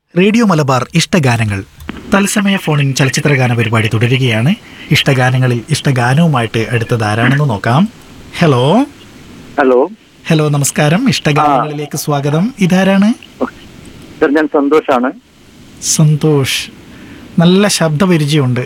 Radio Malabar ഇഷ്ടഗാനങ്ങൾ തത്സമയ ഫോണിൻ ചലച്ചിത്ര ഗാന പരിപാടി തുടരുകയാണ് ഇഷ്ടഗാനങ്ങളിൽ ഇഷ്ടഗാനവുമായിട്ട് അടുത്തത് ആരാണെന്ന് നോക്കാം ഹലോ ഹലോ ഹലോ നമസ്കാരം ഇഷ്ടഗാനങ്ങളിലേക്ക് സ്വാഗതം ഇതാരാണ് സർ ഞാൻ സന്തോഷാണ് സന്തോഷ് നല്ല ശബ്ദപരിചയമുണ്ട്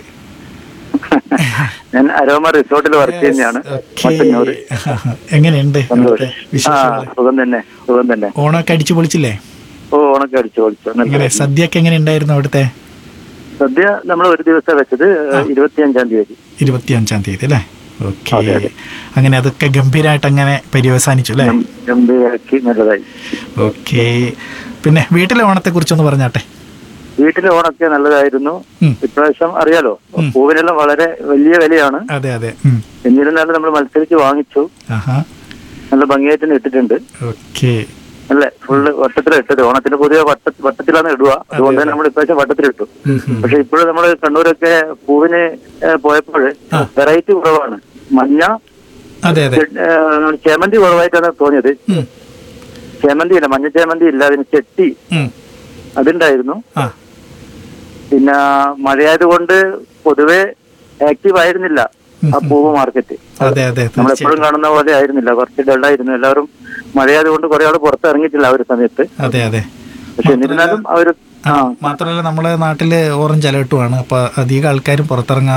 ഞാൻ അരോമ റിസോർട്ടിൽ വർക്ക് ചെയ്യുന്നതാണ് ഓക്കേ. മട്ടന്നൂർ എങ്ങനെയുണ്ട് സന്തോഷ് ഇവിടുത്തെ ആ വിശേഷങ്ങൾ സുഖം തന്നെ സുഖം തന്നെ ഓണമൊക്കെ അടിച്ചു പൊളിച്ചില്ലേ ഓ ഓണൊക്കെ അടിച്ചു പൊളിച്ചു എങ്ങനെ സദ്യയൊക്കെ എങ്ങനെ ഉണ്ടായിരുന്നു അവിടുത്തെ സദ്യ നമ്മൾ ഒരു ദിവസം വെച്ചത് ഇരുപത്തിയഞ്ചാം തീയതി ഇരുപത്തിയഞ്ചാം തീയതി അല്ലേ ഓക്കെ അതെ, അതെ. അങ്ങനെ അതൊക്കെ ഗംഭീരമായിട്ട് അങ്ങനെ പര്യവസാനിച്ചു അല്ലേ ഗം- ഗംഭീരാക്കി നല്ലതായി ഓക്കെ പിന്നെ വീട്ടിലെ ഓണത്തെ കുറിച്ചൊന്ന് പറഞ്ഞാട്ടെ വീട്ടിലെ ഓണൊക്കെ നല്ലതായിരുന്നു ഉം. ഇപ്രാവശ്യം അറിയാലോ ഉം. പൂവിനെല്ലാം വളരെ വലിയ വിലയാണ് അതെ അതെ ഉം. എന്നിരുന്നാലും നമ്മൾ മത്സരിച്ച് വാങ്ങിച്ചു ആഹാ നല്ല ഭംഗിയായിട്ട് തന്നെ ഇട്ടിട്ടുണ്ട് ഓക്കെ അല്ലേ ഫുള്ള് വട്ടത്തിലാണ് ഇട്ടത് ഓണത്തിന് പൊതുവെ വട്ട വട്ടത്തിലാണ് ഇടുക അതുകൊണ്ട് തന്നെ നമ്മൾ ഇപ്രാവശ്യം വട്ടത്തിലിട്ടു ഉം, ഉം. പക്ഷെ ഇപ്പോഴും നമ്മൾ കണ്ണൂരൊക്കെ പൂവിന് പോയപ്പോൾ ആ. വെറൈറ്റി കുറവാണ് മഞ്ഞ അതെ അതെ ഏ, ചേമന്തി കുറവായിട്ടാണ് തോന്നിയത് ഉം, ചേമന്തി ഇല്ല മഞ്ഞ ചേമന്തി ഇല്ല അതിന് ചെട്ടി ഉം. അതുണ്ടായിരുന്നു ആ പിന്നെ മഴയായത് കൊണ്ട് പൊതുവെ ആക്റ്റീവ് ആയിരുന്നില്ല ആ പൂവ് മാർക്കറ്റ് അതെ അതെ നമ്മൾ എപ്പോഴും തീർച്ചയായും കാണുന്ന പോലെ ആയിരുന്നില്ല കുറച്ച് ഡള്ളായിരുന്നു എല്ലാവരും മഴയായത് കൊണ്ട് കുറെ ആൾ പുറത്ത് ഇറങ്ങിയിട്ടില്ല ആ ഒരു സമയത്ത് അതെ അതെ പക്ഷെ എന്നിരുന്നാലും അവർ ആ, മാത്രമല്ല നമ്മുടെ നാട്ടില് ഓറഞ്ച് അലേർട്ടുമാണ് അപ്പൊ അധികം ആൾക്കാരും പുറത്തിറങ്ങാൻ